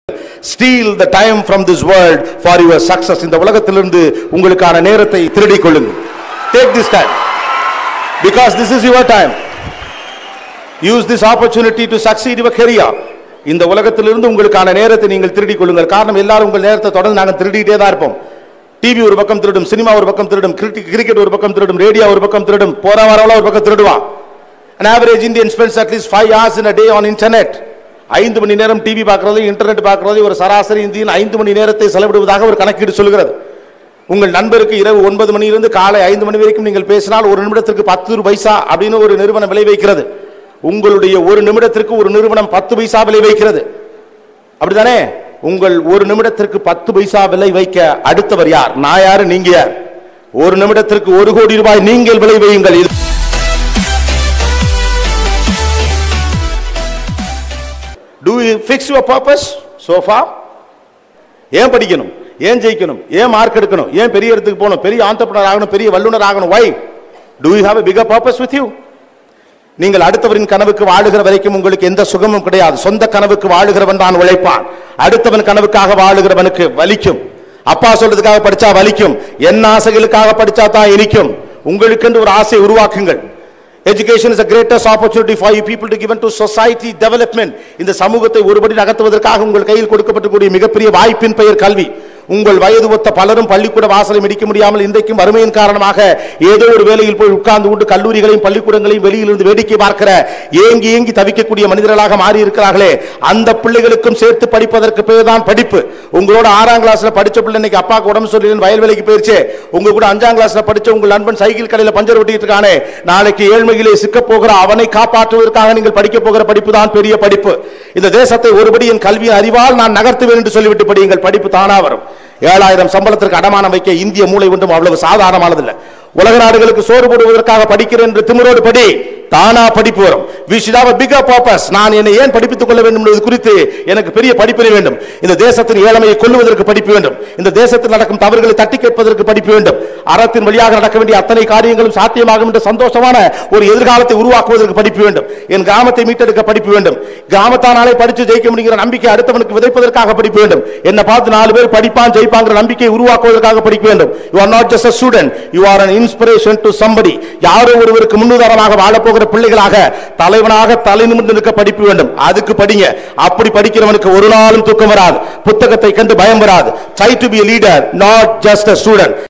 steel the time from this world for your success இந்த உலகத்திலிருந்து உங்களுக்கான நேரத்தை திருடிக் கொள்ளுங்கள் take this time because this is your time use this opportunity to succeed your career இந்த உலகத்திலிருந்து உங்களுக்கான நேரத்தை நீங்கள் திருடிக் கொள்ளுங்கள் காரணம் எல்லாரும் உங்கள் நேரத்தை தொடர்ந்து நாங்கள் திருடிட்டே தான் இருப்போம் டிவி ஒரு பக்கம் திருடும் சினிமா ஒரு பக்கம் திருடும் கிரிக்கெட் ஒரு பக்கம் திருடும் ரேடியோ ஒரு பக்கம் திருடும் போற வரவள ஒரு பக்கம் திருடுவான் an average indian spends at least 5 hours in a day on internet ஐந்து மணி நேரம் டிவி பார்க்கறது இன்டர்நெட் பார்க்கறது ஒரு சராசரி இந்தியன் ஐந்து மணி நேரத்தை செலவிடுவதாக ஒரு கணக்கீடு சொல்கிறது உங்கள் நண்பருக்கு இரவு ஒன்பது மணியிலிருந்து காலை ஐந்து மணி வரைக்கும் நீங்கள் பேசினால் ஒரு நிமிடத்திற்கு பத்து பைசா அப்படின்னு ஒரு நிறுவனம் விலை வைக்கிறது உங்களுடைய ஒரு நிமிடத்திற்கு ஒரு நிறுவனம் பத்து பைசா விலை வைக்கிறது அப்படிதானே உங்கள் ஒரு நிமிடத்திற்கு பத்து பைசா விலை வைக்க அடுத்தவர் யார் நான் யாரு நீங்க யார் ஒரு நிமிடத்திற்கு ஒரு கோடி ரூபாய் நீங்கள் விலை வையுங்கள் இது to you fix your purpose சோஃபா ஏன் படிக்கணும் ஏன் ஜெயிக்கணும் ஏன் மார்க் எடுக்கணும் ஏன் பெரிய இடத்துக்கு போகணும் பெரிய ஆண்டர்பனர் ஆகணும் பெரிய வல்லுனர் ஆகணும் why do you have a bigger purpose with you நீங்கள் அடுத்தவரின் கனவுக்கு வாழுகிற வரைக்கும் உங்களுக்கு எந்த சுகமும் கிடையாது சொந்த கனவுக்கு வாழுகிறவன் தான் உழைப்பான் அடுத்தவன் கனவுக்காக வாழுகிறவனுக்கு வலிக்கும் அப்பா சொல்றதுக்காக படிச்சா வலிக்கும் என் ஆசைகளுக்காக படிச்சா தான் இனிக்கும் உங்களுக்கென்று ஒரு ஆசை உருவாக்குங்கள் education is a greatest opportunity for you people to given to society development இந்த சமூகத்தை ஒருபடி நகர்த்துவதற்காக உங்கள் கையில் கொடுக்கப்பட்டக்கூடிய மிகப்பெரிய வாய்ப்பின் பெயர் கல்வி உங்கள் வயது ஒத்த பலரும் பள்ளிக்கூட வாசலை மிடிக்க முடியாமல் இன்றைக்கும் வறுமையின் காரணமாக ஏதோ ஒரு வேலையில் போய் உட்கார்ந்து கொண்டு கல்லூரிகளையும் பள்ளிக்கூடங்களையும் வெளியிலிருந்து வேடிக்கை பார்க்கிற ஏங்கி ஏங்கி தவிக்கக்கூடிய மனிதர்களாக மாறி இருக்கிறார்களே அந்த பிள்ளைகளுக்கும் சேர்த்து படிப்பதற்கு பேர் தான் படிப்பு உங்களோட ஆறாம் கிளாஸ்ல படிச்ச பிள்ளை இன்னைக்கு அப்பாக்கு உடம்பு சொல்லி வயல் வேலைக்கு போயிருச்சு உங்க கூட அஞ்சாம் கிளாஸ்ல படிச்ச உங்கள் நண்பன் சைக்கிள் கடையில பஞ்சர் ஒட்டிட்டு இருக்கானே நாளைக்கு ஏழ்மையிலே சிக்க போகிற அவனை காப்பாற்றுவதற்காக நீங்கள் படிக்க போகிற படிப்பு தான் பெரிய படிப்பு இந்த தேசத்தை ஒருபடி என் கல்வியின் அறிவால் நான் நகர்த்துவேன் என்று சொல்லிவிட்டு படியுங்கள் படிப்பு தானா வரும் ஏழாயிரம் சம்பளத்திற்கு அடமானம் வைக்க இந்திய மூளை ஒன்றும் அவ்வளவு சாதாரணமானதில்லை உலக நாடுகளுக்கு சோறு போடுவதற்காக படிக்கிறேன் என்று திமிரோடு படி தானா படிப்பு வரும் we should have a bigger purpose நான் என்னை ஏன் படிப்பித்துக் கொள்ள வேண்டும் என்பது குறித்து எனக்கு பெரிய படிப்பினை வேண்டும் இந்த தேசத்தின் ஏழ்மையை கொல்லுவதற்கு படிப்பு வேண்டும் இந்த தேசத்தில் நடக்கும் தவறுகளை தட்டி கேட்பதற்கு படிப்பு வேண்டும் அறத்தின் வழியாக நடக்க வேண்டிய அத்தனை காரியங்களும் சாத்தியமாகும் என்ற சந்தோஷமான ஒரு எதிர்காலத்தை உருவாக்குவதற்கு படிப்பு வேண்டும் என் கிராமத்தை மீட்டெடுக்க படிப்பு வேண்டும் கிராமத்தானாலே படிச்சு ஜெயிக்க முடியுங்கிற நம்பிக்கை அடுத்தவனுக்கு விதைப்பதற்காக படிப்பு வேண்டும் என்ன பார்த்து நாலு பேர் படிப்பான் ஜெயிப்பாங்கிற நம்பிக்கையை உருவாக்குவதற்காக படிக்க வேண்டும் you are not just a student you are an inspiration to somebody யாரோ ஒருவருக்கு முன்னுதாரணமாக வாழப்போகிற பிள்ளைகளாக தலைவனாக தலை நிமிர்ந்து நிற்க படிப்பு வேண்டும் அதுக்கு படிங்க அப்படி படிக்கிறவனுக்கு ஒரு நாளும் தூக்கம் வராது புத்தகத்தை கண்டு பயம் வராது try to be a leader not just a student